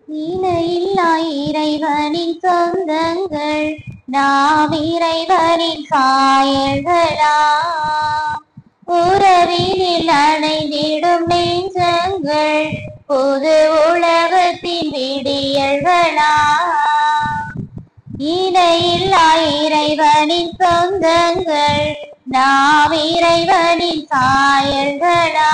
இணையில்லா இறைவனின் சொந்தங்கள் நாம் இறைவனின் சாயல்களா உறவினில் அணைந்திடும் நெஞ்சங்கள் புது உலகத்தின் விடியல்களா இணையில்லா இறைவனின் சொந்தங்கள் நாம் இறைவனின் சாயல்களா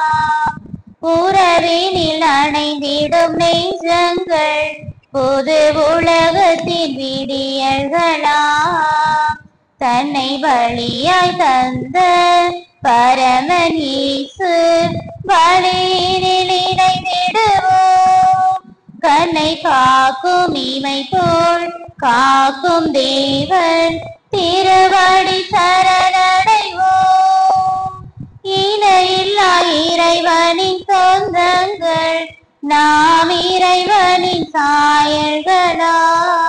உறவினில் அணைந்திடும் நெஞ்சங்கள் புது உலகத்தின் விடியல்களா தன்னை வழியாய் தந்த பரமன் இயேசு வழியினில் இணைந்திடுவோம் கண்ணை காக்கும் இமை போல் காக்கும் தேவன் திருவடி சரணடைவோம் இணையில்லா இறைவனின் சொந்தங்கள் நாம் இறைவனின் சாயல்களா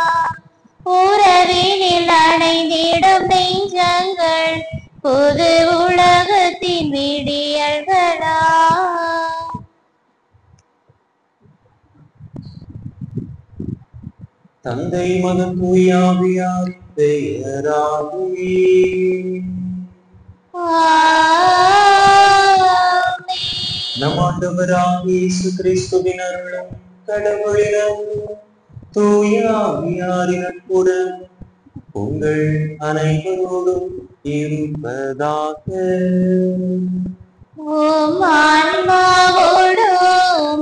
உறவினில் அணைந்திடும் நெஞ்சங்கள் புது உலகத்தின் விடியல்களா தந்தை மகன் தூயாவியார் பெயராகவே ஆமென். நம் ஆண்டவராக இயேசு கிறிஸ்துவின் அருளும் கடவுளின் அன்பும் தூயாவியாரின் நட்புடன் உங்கள் அனைவரோடும் இருப்பதாக உம் ஆன்மாவோடும்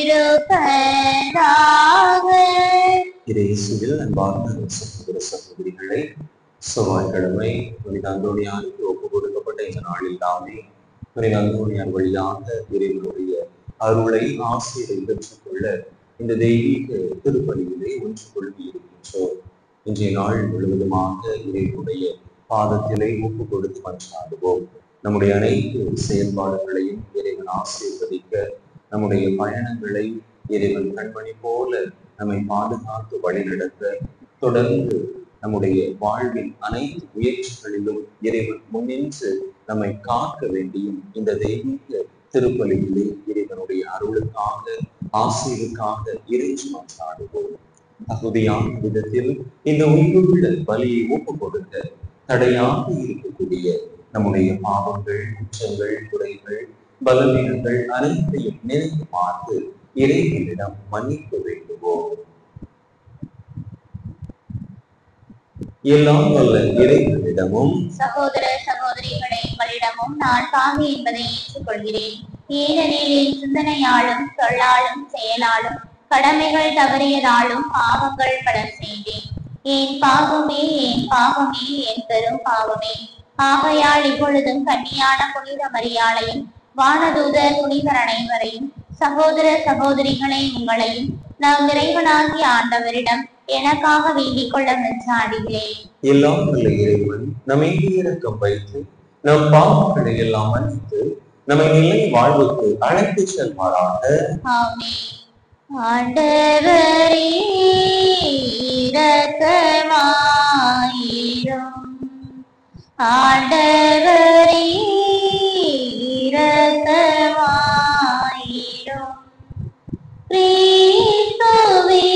இருப்பதாக. இயேசுவில் அன்பார்ந்த சகோதர சகோதரிகளை செவ்வாய்க்கிழமை புனித அந்தோணியாருக்கு ஒப்பு கொடுக்கப்பட்ட இந்த நாளில் தாமே புனித அந்தோணியார் வழியாக இறைவனுடைய அருளை ஆசிரியரை பெற்றுக்கொள்ள இந்த தெய்வீக திருப்பலியிலே ஒன்று கொள்கி இருக்கின்றோம் இன்றைய நாள் முழுவதுமாக இறைவனுடைய பாதத்திலே ஒப்பு கொடுத்து மன்றாடுவோம் நம்முடைய அனைத்து செயல்பாடுகளையும் இறைவன் ஆசீர்வதிக்க நம்முடைய பயணங்களை இறைவன் கண்மணி போல நம்மை பாதுகாத்து வழிநடத்த தொடர்ந்து நம்முடைய வாழ்வின் அனைத்து முயற்சிகளிலும் இறைவன் முன்னின்று நம்மை காக்க வேண்டியும் இந்த தெய்வீக திருப்பலியிலே இறைவனுடைய அருளுக்காக ஆசைவுக்காக இறைச்சி மன்றாடுவோம் தகுதியான விதத்தில் இந்த உயிருள்ள பலியை ஒப்பு கொடுக்க தடையாக இருக்கக்கூடிய நம்முடைய பாவங்கள் குற்றங்கள் குறைகள் பலவீனங்கள் அனைத்தையும் நினைத்து பார்த்து இறைவனிடம் மன்னிப்பு வேண்டுவோம் எல்லாம் வல்ல இறைவனிடமும் சகோதர சகோதரிகளே உங்களிடமும் நான் பாவி என்பதை ஏற்றுக்கொள்கிறேன் ஏனெனில் என் சிந்தனையாலும் சொல்லாலும் செயலாலும் கடமைகள் தவறியதாலும் பாவங்கள் பல செய்தேன் என் பாவமே என் பாவமே என் பெரும் பாவமே ஆகையால் இப்பொழுதும் கன்னியான புனித மரியாளையும் வானதூதர் புனிதர் அனைவரையும் சகோதர சகோதரிகளை உங்களையும் நாம் இறைவனாகிய ஆண்டவரிடம் எனக்காக வேண்டிக் கொள்ள மெச்சாடுகிறேன் எல்லாம் வல்ல இறைவன் நம்மை இறக்கம் வைத்து நம் பாவங்களை எல்லாம் மன்னித்து நம்மை நிலை வாழ்வுக்கு அழைத்து செல்வாராக ஆமென். ஆண்டவரே இரக்கமாயிரும் ஆண்டவரே இரக்கமாயிரும் கிறிஸ்துவே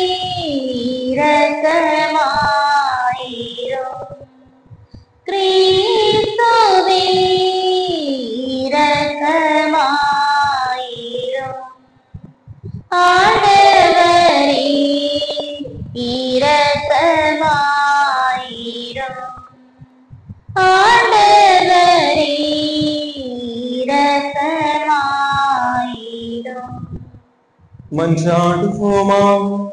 இரக்கமாயிரும் கிறிஸ்துவே இரக்கமாயிரும் ஆண்டவரே இரக்கமாயிரும் ஆண்டவரே இரக்கமாயிரும் மன்றாடுவோமா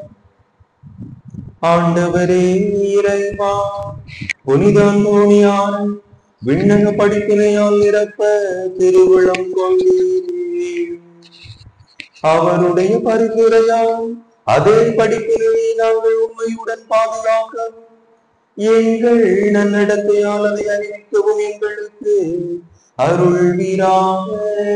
ஆண்டவரே இறைவா புனித அந்தோணியார் விண்ணக படிப்பினையால் நிரப்ப திருவிழம் கொண்டீர் அவருடைய பரிந்துரையால் அதே படிப்பினை நாங்கள் உண்மையுடன் பாதுகாக்கவும் எங்கள் நன்னடத்தையால் அதை அறிவிக்கவும் எங்களுக்கு அருள்வீராக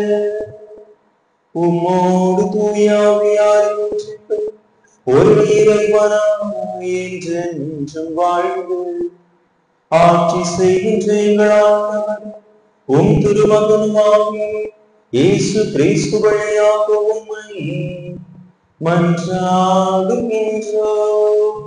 உம்மோடு தூயாவியாரின் ஒரு இறைவனாய் என்றென்றும் வாழ்வு ஆட்சி செய்கின்ற எங்கள் ஆண்டவர் உம் திருமகனுமாகி இயேசு கிறிஸ்து வழியாக உம்மை மன்றாடுகின்றோம்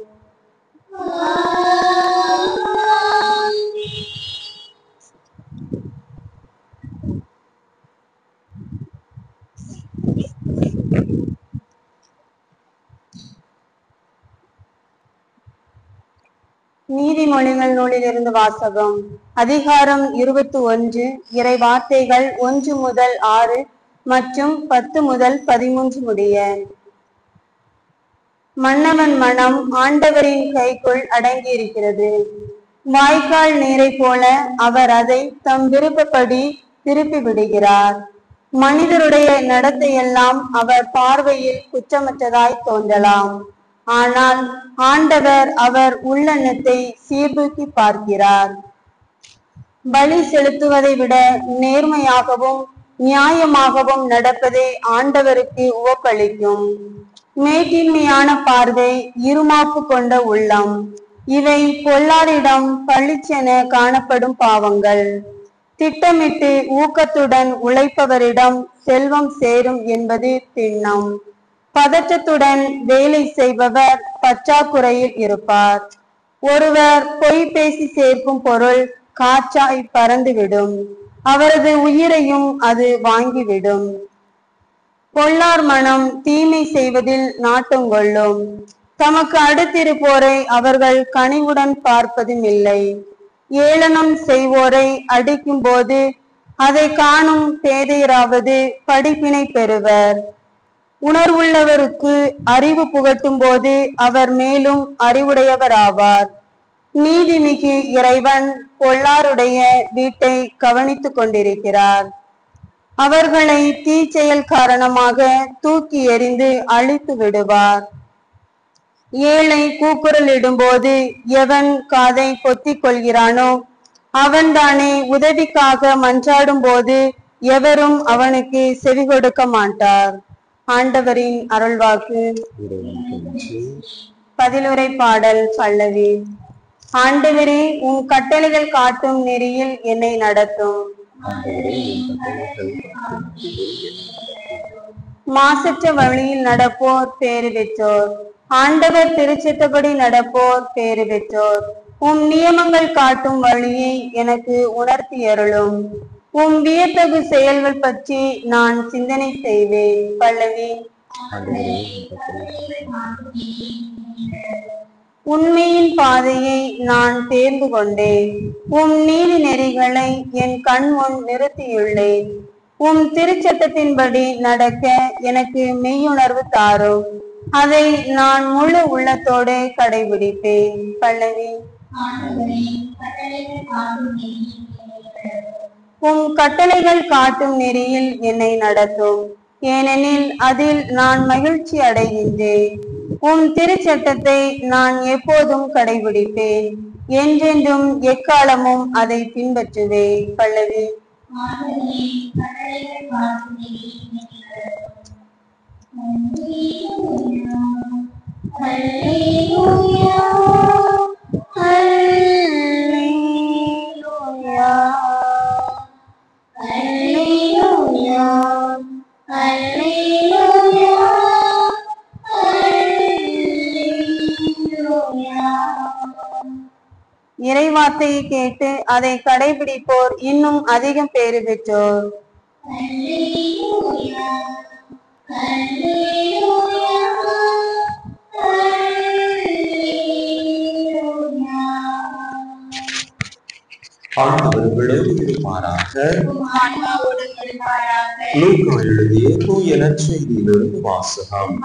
நீதிமொழிகள் நூலிலிருந்து வாசகம் அதிகாரம் இருபத்தி ஒன்று இறை வார்த்தைகள் ஒன்று முதல் ஆறு மற்றும் பத்து முதல் பதிமூன்று முடிய மன்னவன் மனம் ஆண்டவரின் கைக்குள் அடங்கியிருக்கிறது வாய்க்கால் நீரை போல அவர் அதை தம் விருப்பப்படி திருப்பி விடுகிறார் மனிதருடைய நடத்தையெல்லாம் அவர் பார்வையில் குற்றமற்றதாய் தோன்றலாம் ஆனால் ஆண்டவர் அவர் உள்ளெண்ணத்தை சீர்தூக்கி பார்க்கிறார் பலி செலுத்துவதை விட நேர்மையாகவும் நியாயமாகவும் நடப்பதே ஆண்டவருக்கு உவப்பளிக்கும் மேட்டின்மையான பார்வை இருமாப்பு கொண்ட உள்ளம் இவை பொல்லாரிடம் பளிச்சென காணப்படும் பாவங்கள் திட்டமிட்டு ஊக்கத்துடன் உழைப்பவரிடம் செல்வம் சேரும் என்பது திண்ணம் பதற்றத்துடன் வேலை செய்பவர் பற்றாக்குறையில் இருப்பார் ஒருவர் பொய் பேசி சேர்க்கும் பொருள் காற்றாய் பறந்துவிடும் அவரது உயிரையும் அது வாங்கிவிடும் பொல்லார் மனம் தீமை செய்வதில் நாட்டம் கொள்ளும் தமக்கு அடுத்திருப்போரை அவர்கள் கனிவுடன் பார்ப்பதும் இல்லை ஏளனம் செய்வோரை அடிக்கும் போது அதை காணும் பேதையராவது படிப்பினை பெறுவர் உணர்வுள்ளவருக்கு அறிவு புகட்டும் போது அவர் மேலும் அறிவுடையவராவார் நீதிமிகு இறைவன் பொல்லாருடைய வீட்டை கவனித்துக் கொண்டிருக்கிறார் அவர்களை தீச்செயல் காரணமாக தூக்கி எறிந்து அழித்து விடுவார் ஏழை கூக்குரல் இடும்போது எவன் காதை பொத்திக் கொள்கிறானோ அவன்தானே உதவிக்காக மன்றாடும் போது எவரும் அவனுக்கு செவி கொடுக்க மாட்டார் ஆண்டவரின் அருள்வாக்கு பதிலுரை பாடல் பல்லவி ஆண்டவரே உன் கட்டளைகள் காட்டும் நெறியில் என்னை நடத்தும் மாசற்ற வழியில் நடப்போர் பேறு பெற்றோர் ஆண்டவர் திருச்சித்தபடி நடப்போர் பேறு பெற்றோர் உம் நியமங்கள் காட்டும் வழியை எனக்கு உணர்த்தி அருளும் உம் வியத்தகு செயல்கள் பற்றி நான் சிந்தனை செய்வேன் பல்லவி உண்மையின் பாதையை நான் தேர்ந்து கொண்டேன் உம் நீதி நெறிகளை என் கண் முன் நிறுத்தியுள்ளேன் உம் திருச்சட்டத்தின்படி நடக்க எனக்கு மெய்யுணர்வு தாரும் அதை நான் முழு உள்ளத்தோடு கடைபிடிப்பேன் பல்லவி உம் கட்டளைகள் காட்டும் நெறியில் என்னை நடத்தும் ஏனெனில் அதில் நான் மகிழ்ச்சி அடைகின்றேன் உம் திருச்சட்டத்தை நான் எப்போதும் கடைபிடிப்பேன் என்றென்றும் எக்காலமும் அதை பின்பற்றுவேன் பல்லவி இறைவார்த்தையை கேட்டு அதை கடைபிடிப்போர் இன்னும் அதிகம் பேறு பெற்றோர் ஆண்டவர்களோடு இருப்பாராக லூக்கா எழுதிய தூய நற்செய்தியிலிருந்து வாசகம்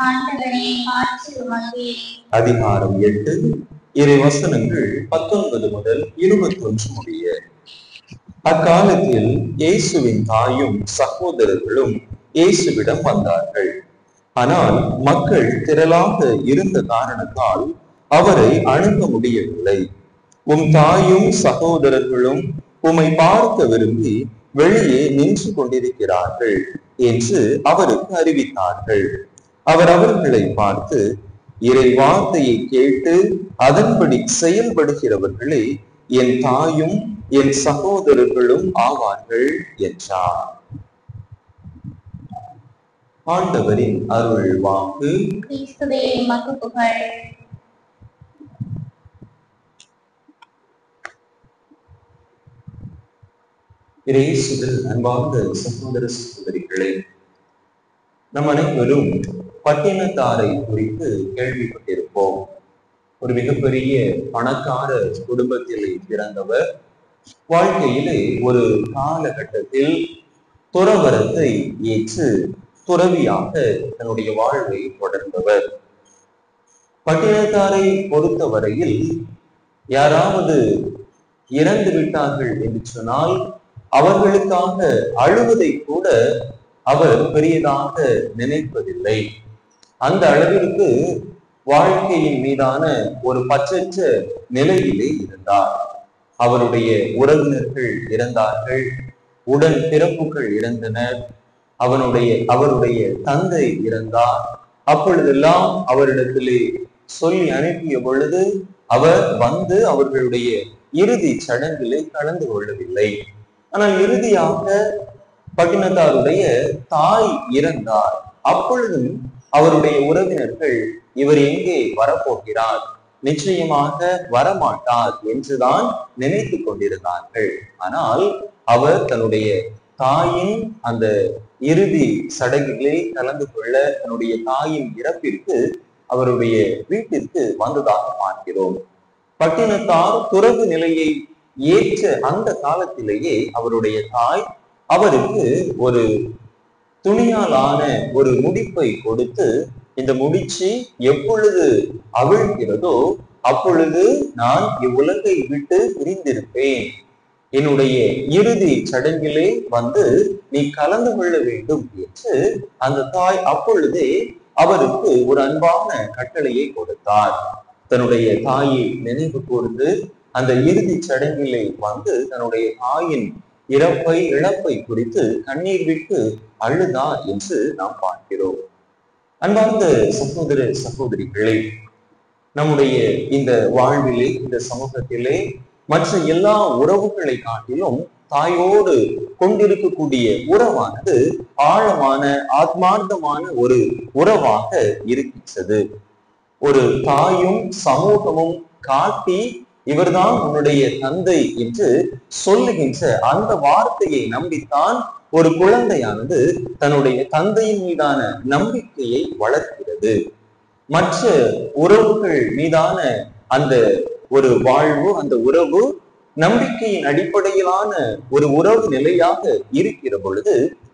அதிகாரம் எட்டு இறை வசனங்கள் பத்தொன்பது முதல் இருபத்தொன்று முடிய அக்காலத்தில் இயேசுவின் தாயும் சகோதரர்களும் இயேசுவிடம் வந்தார்கள் ஆனால் மக்கள் திரளாக இருந்த காரணத்தால் அவரை அணுக முடியவில்லை உம் தாயும் சகோதரர்களும் உம்மை பார்க்க விரும்பி வெளியே நின்று கொண்டிருக்கிறார்கள் என்று அவருக்கு அறிவித்தார்கள் அவர் அவர்களை பார்த்து இறை வார்த்தையை கேட்டு அதன்படி செயல்படுகிறவர்களே என் தாயும் என் சகோதரர்களும் ஆவார்கள் என்றார் ஆண்டவரின் அருள் வாக்கு கிறிஸ்துவே மக்கு புகழ் இயேசுவில் அன்பார்ந்த சகோதர சகோதரிகளே நம் அனைவரும் பட்டினத்தாரை குறித்து கேள்விப்பட்டிருப்போம் ஒரு மிகப்பெரிய பணக்கார குடும்பத்திலே பிறந்தவர் வாழ்க்கையிலே ஒரு காலகட்டத்தில் துறவரத்தை ஏற்று துறவியாக தன்னுடைய வாழ்வை தொடர்ந்தவர் பட்டினத்தாரை பொறுத்தவரையில் யாராவது இறந்து விட்டார்கள் என்று சொன்னால் அவர்களுக்காக அழுவதை கூட அவர் பெரியதாக நினைப்பதில்லை அந்த அளவிற்கு வாழ்க்கையின் மீதான ஒரு பற்றற்ற நிலையிலே இருந்தார் அவருடைய உறவினர்கள் இறந்தார்கள் உடன் பிறப்புகள் இறந்தனர் அவனுடைய அவருடைய தந்தை இறந்தார் அப்பொழுதெல்லாம் அவரிடத்திலே சொல்லி அனுப்பிய பொழுது அவர் வந்து அவர்களுடைய இறுதி சடங்கிலே கலந்து கொள்ளவில்லை ஆனால் இறுதியாக பட்டினத்தாருடைய தாய் இறந்தார் அப்பொழுதும் அவருடைய உறவினர்கள் இவர் எங்கே வரப்போகிறார் நிச்சயமாக வரமாட்டார் என்றுதான் நினைத்து கொண்டிருந்தார்கள் ஆனால் அவர் தன்னுடைய தாயின் அந்த இறுதி சடங்கிலே கலந்து கொள்ள தன்னுடைய தாயின் இறப்பிற்கு அவருடைய வீட்டிற்கு வந்ததாக பார்க்கிறோம் பட்டினத்தார் துறவு நிலையை ஏற்ற அந்த காலத்திலேயே அவருடைய தாய் அவருக்கு ஒரு துணியாலான ஒரு முடிப்பை கொடுத்து இந்த முடிச்சு எப்பொழுது அவிழ்கிறதோ அப்பொழுது நான் இவ்வுலகை விட்டு பிரிந்திருப்பேன் என்னுடைய இறுதி சடங்கிலே வந்து நீ கலந்து கொள்ள வேண்டும் என்று அந்த தாய் அப்பொழுதே அவருக்கு ஒரு அன்பான கட்டளையை கொடுத்தார் தன்னுடைய தாயை நினைவு கூர்ந்து அந்த இறுதி சடங்கிலே வந்து தன்னுடைய தாயின் இறப்பை இழப்பை குறித்து கண்ணீர் விட்டு அழுதார் என்று நாம் பார்க்கிறோம் அன்பார்ந்த சகோதர சகோதரிகளே நம்முடைய இந்த வாழ்விலே இந்த சமூகத்திலே மற்ற எல்லா உறவுகளை காட்டிலும் தாயோடு கொண்டிருக்கக்கூடிய உறவானது ஆழமான ஆத்மார்த்தமான ஒரு உறவாக இருக்கின்றது ஒரு தாயும் சமூகமும் காட்டி இவர்தான் உன்னுடைய தந்தை என்று சொல்லுகின்ற அந்த வார்த்தையை நம்பித்தான் ஒரு குழந்தையானது தன்னுடைய தந்தையின் மீதான நம்பிக்கையை வளர்க்கிறது மற்ற உறவுகள் மீதான அந்த ஒரு வாழ்வு அந்த உறவு நம்பிக்கையின் அடிப்படையிலான ஒரு உறவு நிலையாக இருக்கிற பொழுது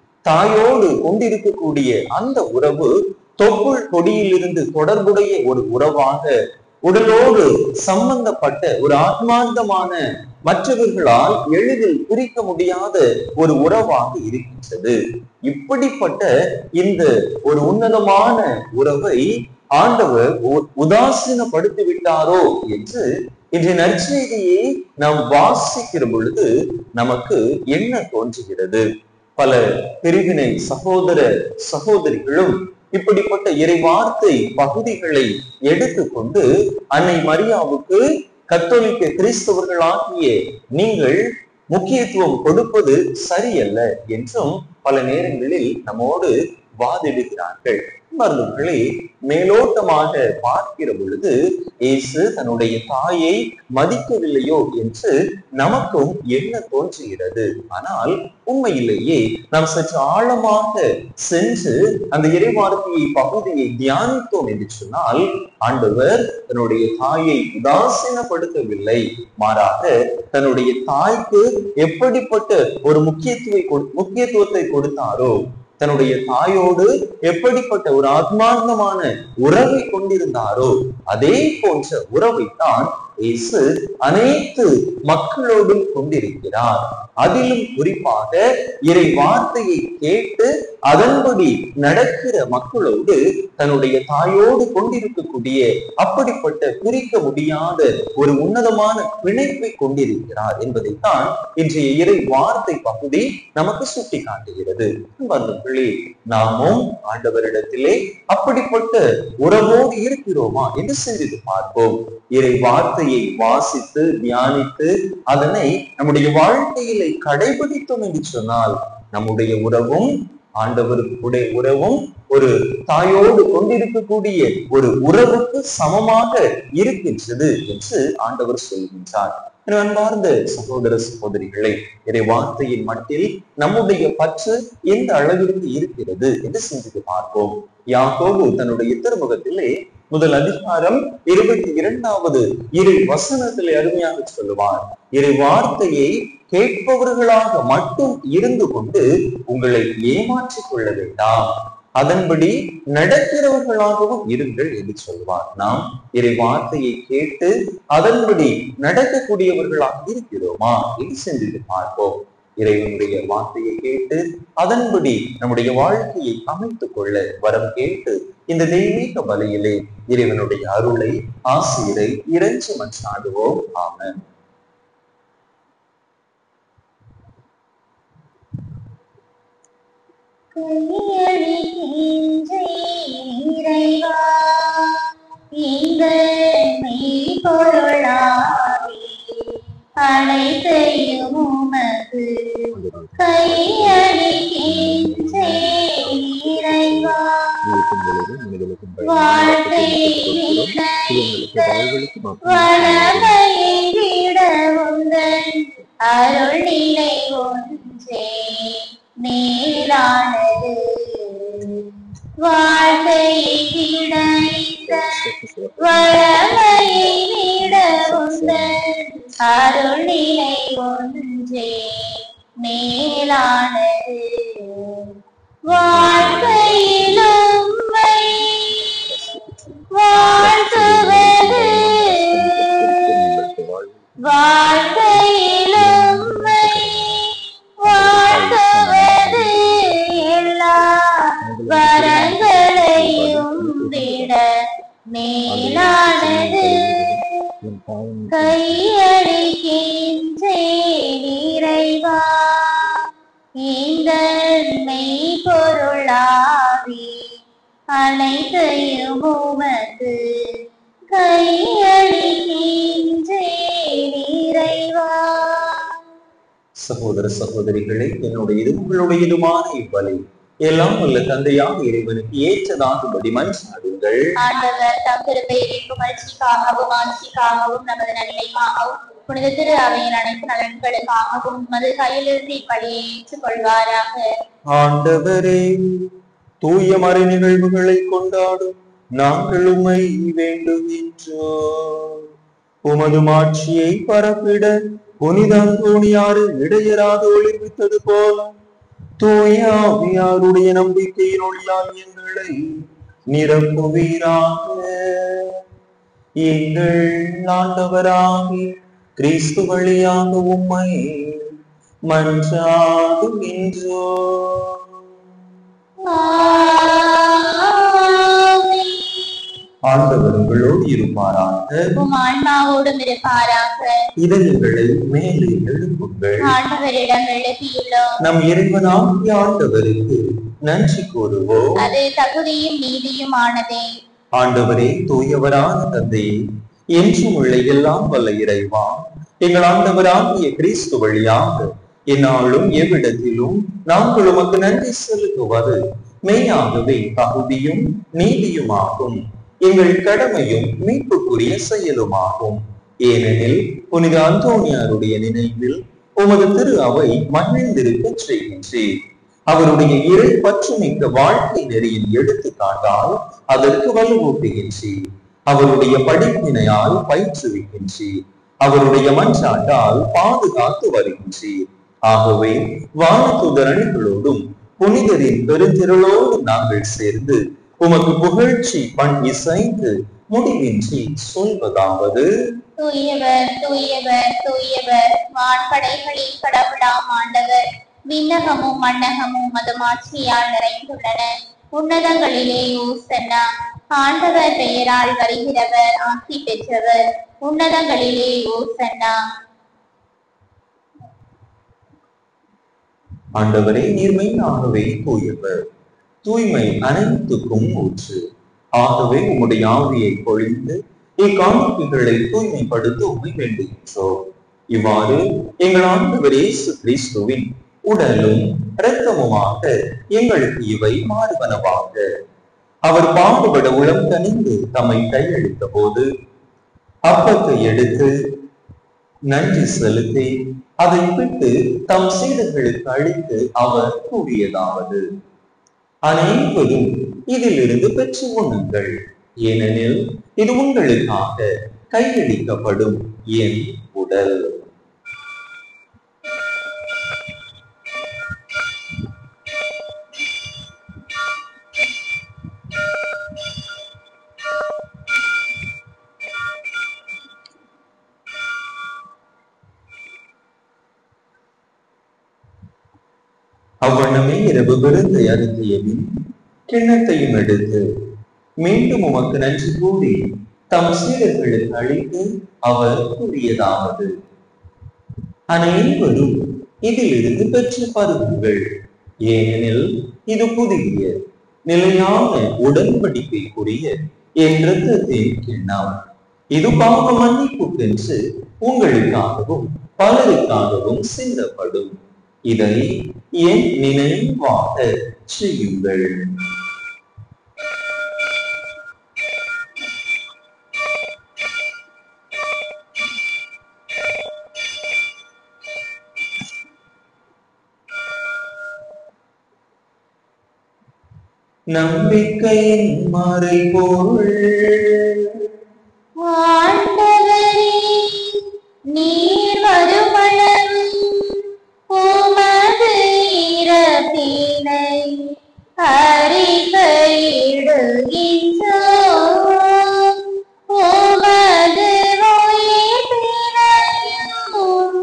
தாயோடு கொண்டிருக்கக்கூடிய அந்த உறவு தொப்புள் கொடியிலிருந்து தொடர்புடைய ஒரு உறவாக உடலோடு சம்பந்தப்பட்ட ஒரு ஆத்மார்த்தமான மற்றவர்களால் எளிதில் பிரிக்க முடியாத ஒரு உறவாக இருக்கின்றது இப்படிப்பட்ட இந்த ஒரு உன்னதமான உறவை ஆண்டவர் உ- உதாசீனப்படுத்தி விட்டாரோ என்று இன்றைய நற்செய்தியை நாம் வாசிக்கிற பொழுது நமக்கு என்ன தோன்றுகிறது பல பிரிவினை சகோதர சகோதரிகளும் இப்படிப்பட்ட இறைவார்த்தை பகுதிகளை எடுத்துக்கொண்டு அன்னை மரியாவுக்கு கத்தோலிக்க கிறிஸ்தவர்களாகிய நீங்கள் முக்கியத்துவம் கொடுப்பது சரியல்ல என்றும் பல நேரங்களில் நம்மோடு வாதிடுகிறார்கள் மருந்துகளை மேலோட்டமாக பார்க்கிற பொழுது இயேசு தன்னுடைய தாயை மதிக்கவில்லையோ என்று நமக்கும் என்ன தோன்றுகிறது ஆனால் உண்மையிலேயே நாம் சற்று ஆழமாக சென்று அந்த இறைவார்த்தையை பகுதியை தியானித்தோம் என்று சொன்னால் ஆண்டவர் தன்னுடைய தாயை உதாசீனப்படுத்தவில்லை மாறாக தன்னுடைய தாய்க்கு எப்படிப்பட்ட ஒரு முக்கியத்துவ கொடு- முக்கியத்துவத்தை கொடுத்தாரோ தன்னுடைய தாயோடு எப்படிப்பட்ட ஒரு ஆத்மார்த்தமான உறவை கொண்டிருந்தாரோ அதே போன்ற உறவைத்தான் இயேசு அனைத்து மக்களோடும் கொண்டிருக்கிறார் அதிலும் குறிப்பாக இறை வார்த்தையை கேட்டு அதன்படி நடக்கிற மக்களோடு தன்னுடைய தாயோடு கொண்டிருக்கக்கூடிய அப்படிப்பட்ட பிரிக்க முடியாத ஒரு உன்னதமான பிணைப்பை கொண்டிருக்கிறார் என்பதைத்தான் இன்றைய இறை வார்த்தை பகுதி நமக்கு சுட்டி காட்டுகிறது அன்பர்களே நாமும் ஆண்டவரிடத்திலே அப்படிப்பட்ட உறவோடு இருக்கிறோமா என்று சிந்தித்து பார்ப்போம் இறை வார்த்தையை வாசித்து தியானித்து அதனை நம்முடைய வாழ்க்கையிலே கடைபிடித்தோம் என்று சொன்னால் நம்முடைய உறவும் ஆண்டவருக்கு கூட உறவும் ஒரு தாயோடு கொண்டிருக்கக்கூடிய ஒரு உறவுக்கு சமமாக இருக்கின்றது என்று ஆண்டவர் சொல்கின்றார் என அன்பார்ந்த சகோதர சகோதரிகளை இறை வார்த்தையின் மட்டில் நம்முடைய பற்று எந்த அளவிற்கு இருக்கிறது என்று சிந்தித்து பார்ப்போம் யாக்கோபு தன்னுடைய திருமுகத்திலே முதல் அதிகாரம் இருபத்தி இரண்டாவது இரு வசனத்திலே அருமையாக சொல்லுவார் இறை வார்த்தையை கேட்பவர்களாக மட்டும் இருந்து கொண்டு உங்களை ஏமாற்றிக் கொள்ள வேண்டாம் அதன்படி நடக்கிறவர்களாகவும் இருங்கள் என்று சொல்வார் நாம் இறை வார்த்தையை கேட்டு அதன்படி நடக்கக்கூடியவர்களாக இருக்கிறோமா என்று சிந்தித்து பார்ப்போம் இறைவனுடைய வார்த்தையை கேட்டு அதன்படி நம்முடைய வாழ்க்கையை அமைத்துக் கொள்ள வரம் கேட்டு இந்த தெய்வீக பலியிலே இறைவனுடைய அருளை ஆசிரியரை இறைச்சி மன்றாடுவோம் ஆமென் கையளிக்கின்றேன் இறைவா, எங்கள் மெய்ப்பொருளாகி அனைத்தையும் உமக்கு கையளிக்கின்றேன் இறைவா. வாழ்க்கை நினைத்த வளமையை விட உந்தன் அருள் நிலை ஒன்றே மேலானது வாழ்க்கையை கிடைத்த வளமையை விட உந்தன் அருள் நிலை ஒன்றே மேலானது வாழ்க்கையிலும் வாழ்த்துவது வாழ்க்கையிலும் வாழ்த்துவது எல்லா வரங்களையும் விட மேலானது கையளிக்கின்றேன் இறைவா இந்த மெய்ப்பொருளாவி அனைத்தையும் உமக்கு கையளிக்கின்றேன் இறைவா சகோதர சகோதரிகளே என்னுடைய இது உங்களுடையதுமான இவ்வலை எல்லாம் உள்ள தந்தையாக இறைவனுக்கு ஏற்றதாகும்படி மன்றாடுங்கள் ஆண்டவர் தம் திருப்பெயரின் புகழ்ச்சிக்காகவும் ஆட்சிக்காகவும் நமது நன்மைக்காகவும் புனித திரு அவையின் அனைத்து நலன்களுக்காகவும் மது கையிலிருந்து இப்படியை ஏற்றுக்கொள்வாராக ஆண்டவரே தூய மறை நிகழ்வுகளை கொண்டாடும் நாங்கள் உம்மை வேண்டுகின்றோம் உமது மாட்சியை பரப்பிட புனித அந்தோணியாறு இடையராது ஒளிர்வித்தது போல தூய ஆவியாருடைய நம்பிக்கையின் ஒளியால் எங்களை நிரப்புவீராக எங்கள் ஆண்டவராகி கிறிஸ்து வழியாக உம்மை மன்றாடுகின்றோம் ஆமென். ஆண்டவர் உங்களோடு இருப்பாராக உம் ஆன்மாவோடும் இருப்பாராக இதயங்களை மேலே எழுப்புங்கள் ஆண்டவரிடம் எழுப்பியுள்ளோம் நம் இறைவனாகிய ஆண்டவருக்கு நன்றி கூறுவோம் அது தகுதியும் நீதியும் ஆனதே ஆண்டவரே தூயவரான தந்தையே என்றும் உள்ள எல்லாம் வல்ல இறைவா எங்கள் ஆண்டவராகிய கிறிஸ்து வழியாக என்னாலும் எவ்விடத்திலும் நாங்கள் உமக்கு நன்றி செலுத்துவது மெய்யாகவே தகுதியும் நீதியுமாகும் எங்கள் கடமையும் மீட்புக்குரிய செயலுமாகும் ஏனெனில் புனித அந்தோனியாருடைய நினைவில் உமது திரு அவை மகிழ்ந்திருக்கச் செய்கின்றேன் அவருடைய இறை பற்றுமிக்க வாழ்க்கை நெறியின் எடுத்துக்காட்டால் அதற்கு வலுவூட்டுகின்றேன் அவருடைய படிப்பினையால் பயிற்றுவிக்கின்றேன் அவருடைய மன்றாட்டால் பாதுகாத்து வருகின்றேன் ஆகவே வானத்துதர் அணிகளோடும் புனிதரின் பெருந்திரளோடும் நாங்கள் சேர்ந்து உமக்கு புகழ்ச்சி பண் இசைந்து முடிவின்றி சொல்வதாவது தூயவர் தூயவர் தூயவர் வான்படைகளின் கடவுளாம் ஆண்டவர் விண்ணகமும் மண்ணகமும் மதமாட்சியால் நிறைந்துள்ளன உன்னதங்களிலே ஓசன்னா ஆண்டவர் பெயரால் வருகிறவர் ஆசி பெற்றவர் உன்னதங்களிலே ஓசன்னா ஆண்டவரே நீர்மையாகவே தூயவர் தூய்மை அனைத்துக்கும் ஊற்று ஆகவே உம்முடைய ஆவியை பொழிந்து இக்காணிக்கைகளை தூய்மைப்படுத்த உண்மை வேண்டுகின்றோம் இவ்வாறு எங்கள் ஆண்டவர் இயேசு கிறிஸ்துவின் உடலும் இரத்தமுமாக எங்களுக்கு இவை மாறுவனவாக அவர் பாடுபட உளம் கனிந்து தம்மை கையெழுத்த போது அப்பத்தை எடுத்து நன்றி செலுத்தி அதை விட்டு தம் சீடர்களுக்கு அளித்து அவர் கூறியதாவது அனைவரும் இதிலிருந்து பெற்று உண்ணுங்கள் ஏனெனில் இது உங்களுக்காக கையளிக்கப்படும் என் உடல் அவ்வண்ணமே இரவு விருந்தை அருந்திய பின் கிண்ணத்தையும் எடுத்து மீண்டும் உமக்கு நன்றி கூறி தம் சீடர்களுக்கு அளித்து அவர் கூறியதாவது அனைவரும் இதிலிருந்து பெற்று பருகுங்கள் ஏனெனில் இது புதிய நிலையான உடன்படிக்கைக்குரிய என் இரத்தத்தின் கிண்ணம் இது பாவ மன்னிப்புக்கென்று உங்களுக்காகவும் பலருக்காகவும் சிந்தப்படும் இதை என் நினைவாக செய்யுங்கள் நம்பிக்கையின் மறைபொருள் ஆண்டவரே நீர் வருமளவு உமது இறப்பினை அறிக்கையிடுகின்றோம் உமது உயிர்ப்பினையும்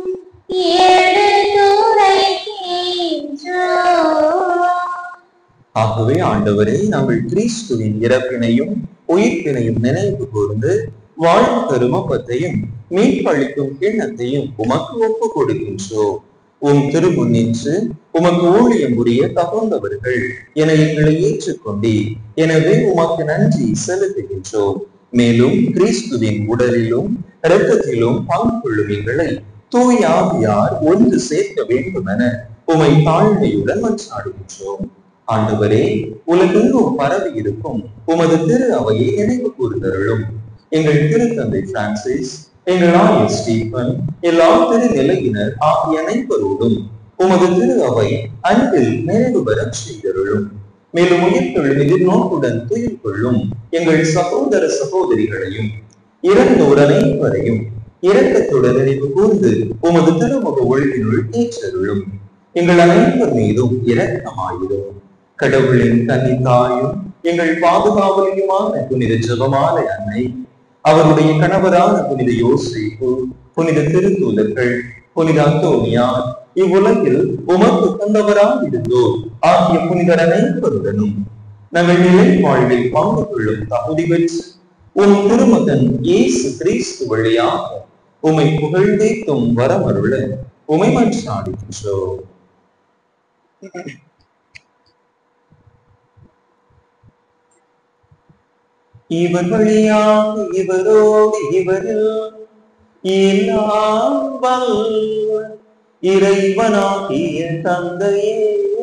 எடுத்துரைக்கின்றோம் ஆகவே ஆண்டவரே நாங்கள் கிறிஸ்துவின் இறப்பினையும் உயிர்ப்பினையும் நினைவு கூர்ந்து வாழ்வு தரும் அப்பத்தையும் மீட்பளிக்கும் கிண்ணத்தையும் உமக்கு ஒப்பு கொடுக்கின்றோம் உம் திருமுன்னின்று உமக்கு ஊழியம் புரிய தகுந்தவர்கள் என எங்களை ஏற்றுக்கொண்டே எனவே உமக்கு நன்றி செலுத்துகின்றோம் மேலும் கிறிஸ்துவின் உடலிலும் இரத்தத்திலும் பங்கு கொள்ளும் எங்களை தூய ஆவியார் ஒன்று சேர்க்க வேண்டும் என உமை தாழ்மையுடன் மன்றாடுகின்றோம் ஆண்டவரே உலகெங்கும் பரவி இருக்கும் உமது திரு அவையை நினைவு கூர்ந்தருளும் எங்கள் திருத்தந்தை பிரான்சிஸ் எங்கள் ஆயர் ஸ்டீபன் எல்லா திரு நிலையினர் ஆகிய அனைவரோடும் உமது திரு அவை அன்பில் நிறைவு பெறச் செய்தருளும் மேலும் உயிர்த்தெழும் எதிர்நோக்குடன் துயில் கொள்ளும் எங்கள் சகோதர சகோதரிகளையும் இறந்தோர் அனைவரையும் இரக்கத்துடன் நினைவு கூர்ந்து உமது திருமுக ஒழுங்கினுள் ஏற்றருளும் எங்கள் அனைவர் மீதும் இரக்கமாயிரும் கடவுளின் தனி தாயும் எங்கள் பாதுகாவலியுமான புனித ஜெபமாலை அன்னை அவருடைய கணவரான புனித யோசிப்பு புனித திருத்தூதர்கள் புனித அந்தோனியா இவ்வுலகில் உமக்கு தந்தவராக இருந்தோர் ஆகிய புனிதர் அனைவருடனும் நாங்கள் நிலை வாழ்வில் பங்கு கொள்ளும் தகுதி பெற்று உம் திருமகன் இயேசு கிறிஸ்து வழியாக உமை புகழ்ந்தேத்தும் வரமருள உமை மன்றாடுகின்றோம் இவர் வழியாக இவரோடு இவரில் எல்லாம் வல்ல இறைவனாகிய தந்தையே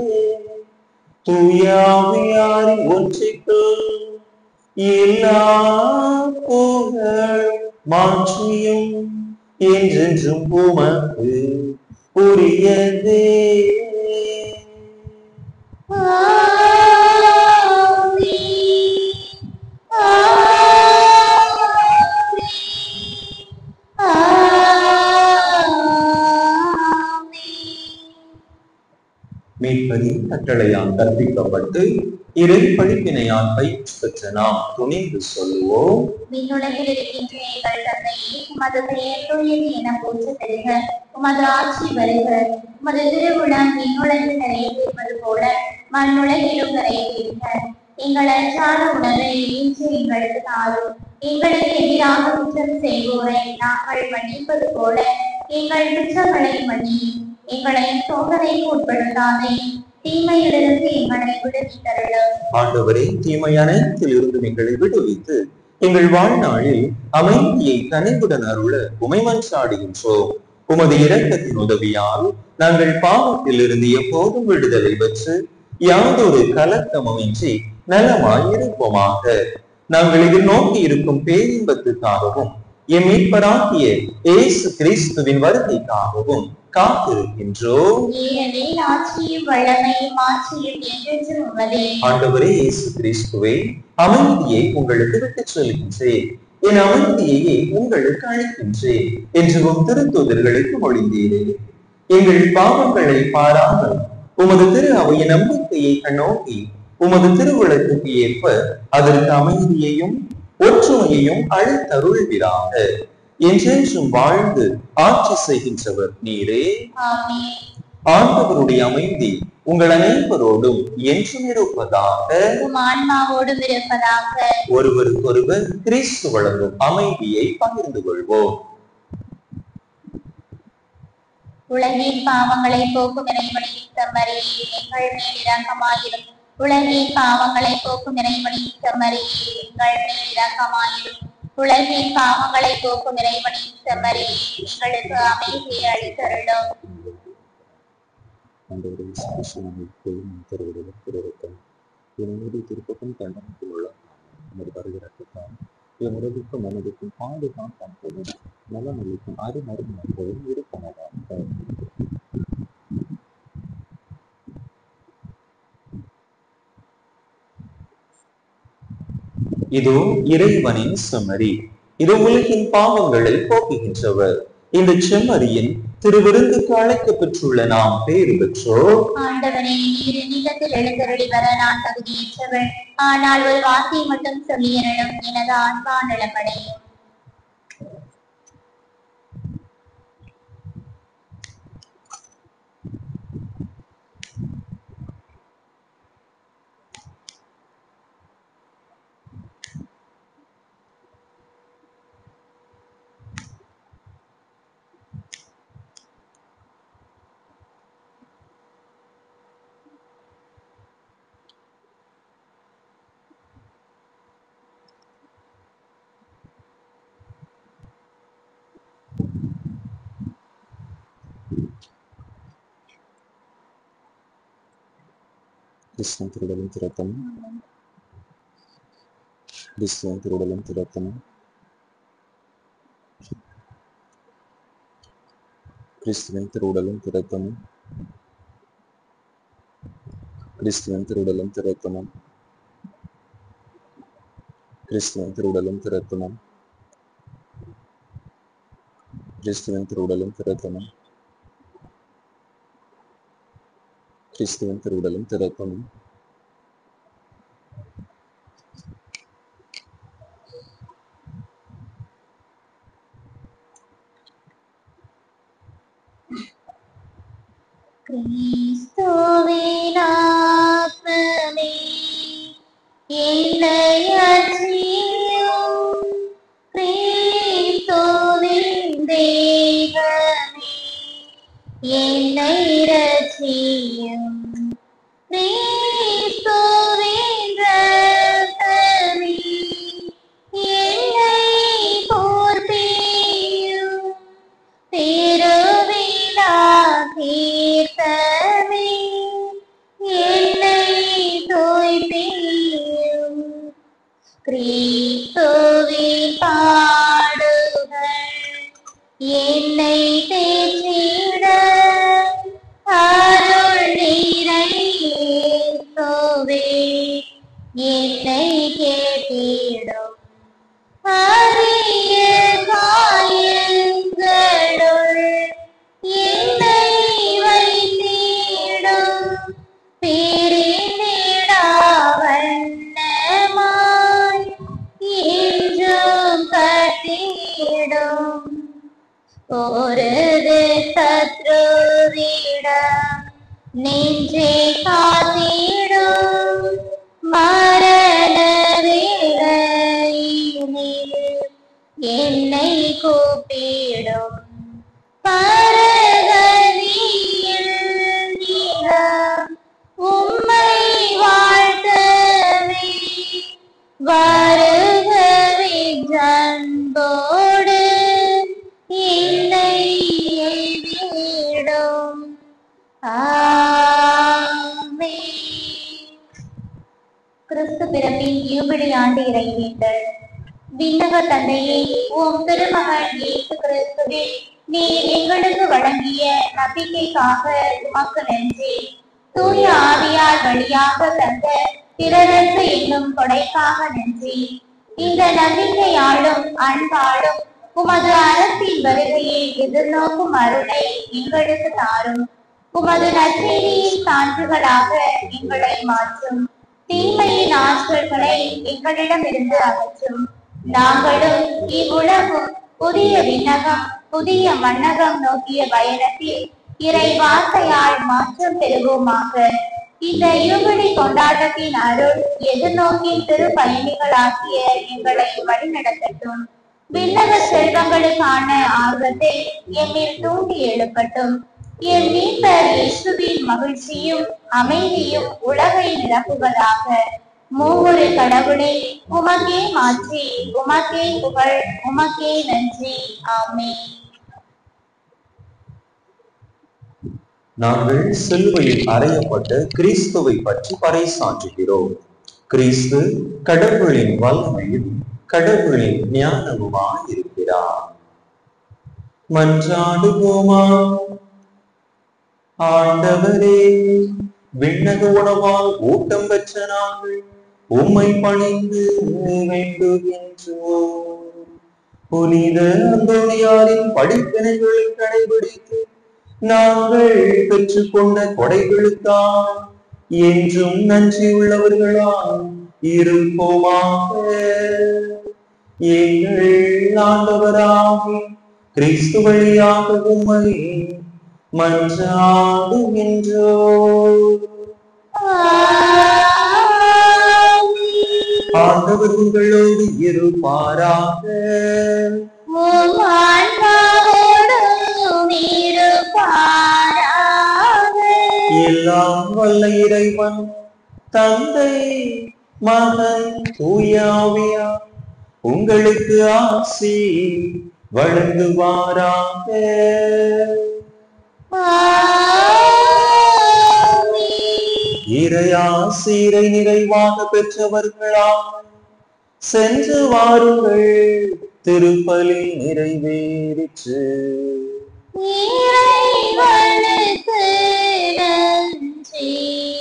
தூயாவியாரின் ஒன்றைக்கு எல்லா புகழ் மாற்றியும் என்றென்றும் உமக்கு உரியதே மீட்பரின் கட்டளையால் கற்பிக்கப்பட்டு இறை படிப்பினையால் பயிற்சி பெற்ற நாம் துணிந்து சொல்லுவோம் விண்ணுலகில் இருக்கின்ற எங்கள் தந்தையே உமது பெயர் தூயது என போற்ற பெறுக உமது ஆட்சி வருக உமது திருவுளம் விண்ணுலகில் நிறைவேறுவது போல மண்ணுலகிலும் நிறைவேறுக எங்கள் அன்றாட உணவை இன்று எங்களுக்கு தாரும் எங்களுக்கு எதிராக குற்றம் செய்வோரை நாங்கள் மன்னிப்பது போல எங்கள் குற்றங்களை மன்னியும் எங்களை சோதனைக்கு உட்படுத்தாதே தீமையிலிருந்து எங்களை விடுவித்தருளும் ஆண்டவரே தீமை அனைத்தில் இருந்தும் எங்களை விடுவித்து எங்கள் வாழ்நாளில் அமைதியை கனிவுடன் அருள உமை மன்றாடுகின்றோம் உமது இரக்கத்தின் உதவியால் நாங்கள் பாவத்தில் இருந்து எப்போதும் விடுதலை பெற்று யாதொரு கலக்கமுமின்றி நலமாயிருப்போமாக நாங்கள் எதிர்நோக்கி இருக்கும் பேரின்பத்துக்காகவும் எம் மீட்பராகிய இயேசு கிறிஸ்துவின் வருகைக்காகவும் காத்திருக்கின்றோம் ஏனெனில் ஆட்சியும் வல்லமையும் ஆட்சியும் என்றென்றும் உமதே ஆண்டவரே இயேசு கிறிஸ்துவே அமைதியை உங்களுக்கு விட்டுச் செல்கின்றேன் என் அமைதியையே உங்களுக்கு அளிக்கின்றேன் என்று உம் திருத்தூதர்களுக்கு மொழிந்தீரே எங்கள் பாவங்களை பாராமல் உமது திரு அவைய நம்பிக்கையை கண்ணோக்கி உமது திருவிளக்குக்கு ஏற்ப அதற்கு அமைதியையும் ஒற்றுமையையும் அளித்தருள்வீராக என்றென்றும் வாழ்ந்து ஆட்சி செய்கின்றவர் நீரே ஆமென் ஆண்டவருடைய அமைதி உங்கள் அனைவரோடும் என்றும் இருப்பதாக உம் ஆன்மாவோடும் இருப்பதாக ஒருவருக்கொருவர் கிறிஸ்து வழங்கும் அமைதியை பகிர்ந்து கொள்வோம் உலகின் பாவங்களை போக்கும் இறைவனை தம்மரே எங்கள் மேல் இரக்கமாயிரும் உலகின் பாவங்களை போக்கும் இறைவனை தம்மரே எங்கள் மேல் இரக்கமாயிரும் உலகின் பாவங்களை போக்கும் இறைவனை தம்மரே எங்களுக்கு அமைதியை அளித்தருளும் ஆண்டவரே சிறுசுவாமி கோயில் தருவதிலும் திருவருத்தம் என்னுடைய திருப்பக்கம் தண்டனைக்கு உள்ள நமது வருகிறத்தான் என் உறவுக்கும் மனதுக்கும் பாதுகாப்பான் போதும் நலமளிக்கும் அருமரும் நற்போதும் இருப்பனவாக இதோ இறைவனின் செம்மறி இது உலகின் பாவங்களை போக்குகின்றவர் இந்த செம்மறியின் திருவிருந்துக்கு அழைக்கப்பெற்றுள்ள நாம் பேறு பெற்றோர் ஆண்டவனே நீர் நிலத்தில் எழுந்தருளி வர நான் தகுதியற்றவள் ஆனால் ஒரு வார்த்தை மட்டும் சொல்லியனும் எனது ஆன்மா நிலமடையும் கிருஷ்ணன் திருடலும் திரத்தம் கிறிஸ்துவன் திருடலும் திரத்தம் கிறிஸ்துவின் திருவுடலும் திரத்தமும் கிறிஸ்துவின் திருவுடலும் திரத்தமும் கிறிஸ்துவின் திருவுடலும் திரத்தமும் கிறிஸ்துவின் திருவுடலும் திரத்தமும் கிறிஸ்துவின் திருவுடலும் திரத்தமும் கிறிஸ்துவின் ஆத்மமே என்னை அச்சியும் கிறிஸ்துவின் தேவமே என்னை ரட்சியும் கிறிஸ்துவின் ரத்தமே என்னை போர்த்தியும் திருவிழா தீர்த்தமே என்னை தோய்ப்பியும் கிறிஸ்துவின் பாடுகள் என்னை தேற்றிட அருள் நிறைவேற்றுவே என்னை கேட்டிடும் அரிய காயங்களுள் என்னை வைத்திடும் பிரிந்திடா வண்ணமாய் என்றும் கட்டிடும் ஒரு சத்ருவிடம் நெஞ்சே காத்திடும் மரண வேளையினில் என்னை கூப்பிடும் பரகதியில் நீரம் உம்மை வாழ்த்தவே வருகவே ஜன்போடு என்னை கிறிஸ்து பிறப்பின் யூபிலி ஆண்டு இறைவேண்டல் விண்ணக தந்தையே உம் திருமகன் இயேசு கிறிஸ்துவே நீர் எங்களுக்கு வழங்கிய நம்பிக்கைக்காக உமக்கு நன்றி தூய ஆவியார் வழியாக தந்த பிறரன்பு என்னும் கொடைக்காக நன்றி இந்த நம்பிக்கையாலும் அன்பாலும் உமது அரசின் வருகையை எதிர்நோக்கும் அருளை எங்களுக்கு தாரும் உமது நற்செய்தியின் சான்றுகளாக எங்களை மாற்றும் தீமையின் ஆற்றல்களை எங்களிடமிருந்து அகற்றும் நாங்களும் இவ்வுலகும் புதிய விண்ணகம் புதிய மன்னகம் நோக்கிய பயணத்தில் இறை வார்த்தையால் மாற்றம் பெறுவோமாக இந்த யூபிலி கொண்டாட்டத்தின் அருள் எதிர்நோக்கின் திரு பயணிகளாகிய எங்களை வழிநடத்தட்டும் விண்ணக செல்வங்களுக்கான ஆர்வத்தை எம்மில் தூண்டி எழுப்பட்டும் என் மீட்பர் இயேசுவின் மகிழ்ச்சியும் அமைதியும் உலகை நிரப்புவதாக மூவொரு கடவுளை உமக்கே மாற்றி உமக்கே புகழ் உமக்கே நன்றி ஆமென் நாங்கள் சிலுவையில் அறையப்பட்ட கிறிஸ்துவை பற்றி பறைசாற்றுகிறோம் கிறிஸ்து கடவுளின் வல்லமையும் கடவுளின் ஞானமுமாய் இருக்கிறார் மன்றாடுவோமா ஆண்டவரே விண்ணக உணவால் ஊட்டம் பெற்ற நாங்கள் உம்மை பணிந்து வேண்டுகின்றோம் புனித அந்தோனியாரின் படிப்பினைகளை கடைபிடித்து நாங்கள் பெற்றுக்கொண்ட கொடைகளுக்காக என்றும் நன்றி உள்ளவர்களாய் இருப்போமாக எங்கள் ஆண்டவராகி கிறிஸ்து வழியாக உம்மை மன்றாடுகின்றோம் ஆண்டவர் உங்களோடு இருப்பாராக உம் ஆன்மாவோடும் இருப்பாராக. எல்லாம் வல்ல இறைவன் தந்தை மகன் தூயாவியா உங்களுக்கு ஆசி வழங்குவாராக ஆமென். இறையாசீரை நிறைவாக பெற்றவர்களாம் சென்று வாருங்கள் திருப்பலி நிறைவேறிற்று இறைவனுக்கு நன்றி.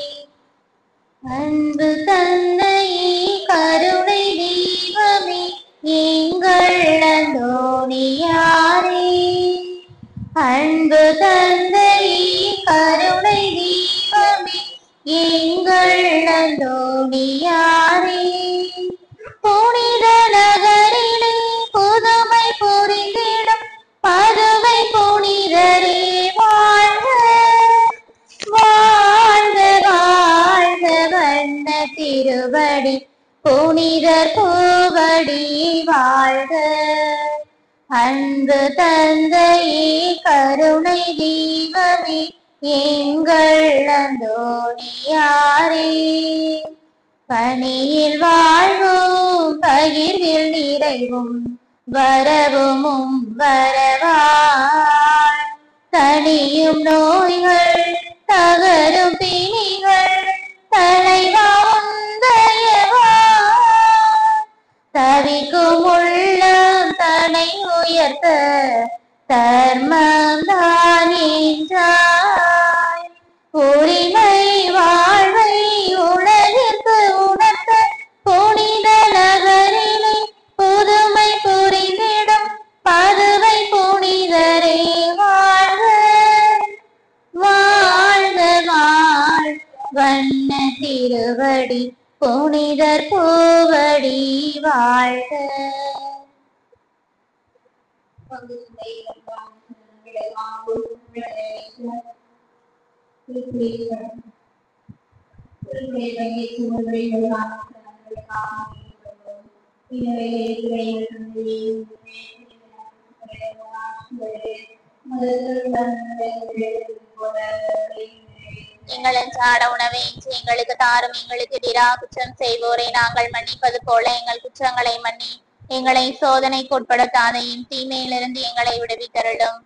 அன்பு தந்தை கருணை தெய்வமே எங்கள் அந்தோணியாரே அன்பு தந்தை கருணை தெய்வமே எங்கள் அந்தோணியாரே புனித நகரிலே புதுமை புரிந்திடும் பதுமை புனிதரே வாழ்க வாழ்க வாழ்க வண்ண திருவடி புனிதர் பூவடி வாழ்க அன்பு தந்தையே கருணை தெய்வமே எங்கள் அந்தோணியாரே பணியில் வாழ்வும் பகிர்வில் நிறைவும் வரவும் வரவாய் தனியும் நோய்கள் தகரும் பிணிகள் தலைவா உந்தயவா தவிக்கும் உள்ளம் தனை உயர்த்த தர்மம் தான் என்றாய் உரிமை வாழ்வை உலகிற்கு உணர்த்த புனித நகரிலே புதுமை புரிந்திடும் பதுவை புனிதரே வாழ்க வாழ்க வாழ் வண்ண திருவடி புனிதர் பூவடி வாழ்க எங்கள் அன்றாட உணவை இன்று எங்களுக்கு தாரும் எங்களுக்கு எதிராக குற்றம் செய்வோரை நாங்கள் மன்னிப்பது போல எங்கள் குற்றங்களை மன்னி எங்களை சோதனைக்கு உட்படுத்தாதையும் தீமையிலிருந்து எங்களை விடுவித்தருளும்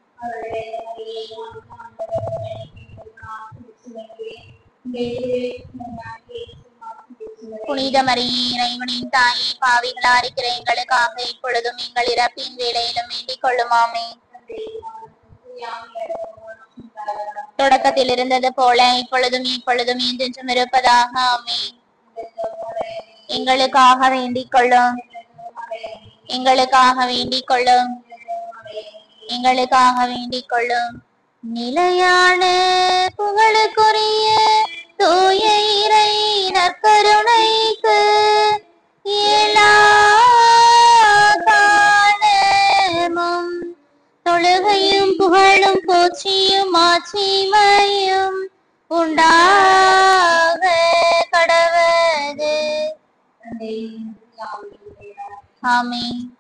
புனித மரியே இறைவனின் தாயே பாவிகளா இருக்கிற எங்களுக்காக இப்பொழுதும் எங்கள் இறப்பின் வேளையிலும் வேண்டிக் கொள்ளுமாமே தொடக்கத்தில் இருந்தது போல இப்பொழுதும் இப்பொழுதும் என்றென்றும் இருப்பதாக ஆமே எங்களுக்காக வேண்டிக் கொள்ளும் எங்களுக்காக வேண்டிக் கொள்ளும் எங்களுக்காக வேண்டிக் கொள்ளும் நிலையான புகழுக்குரிய தூய இறை நற்கருணைக்கு எல்லா காலமும் தொழுகையும் புகழும் போற்றியும் ஆட்சிமையும் உண்டாக கடவது ஆமென்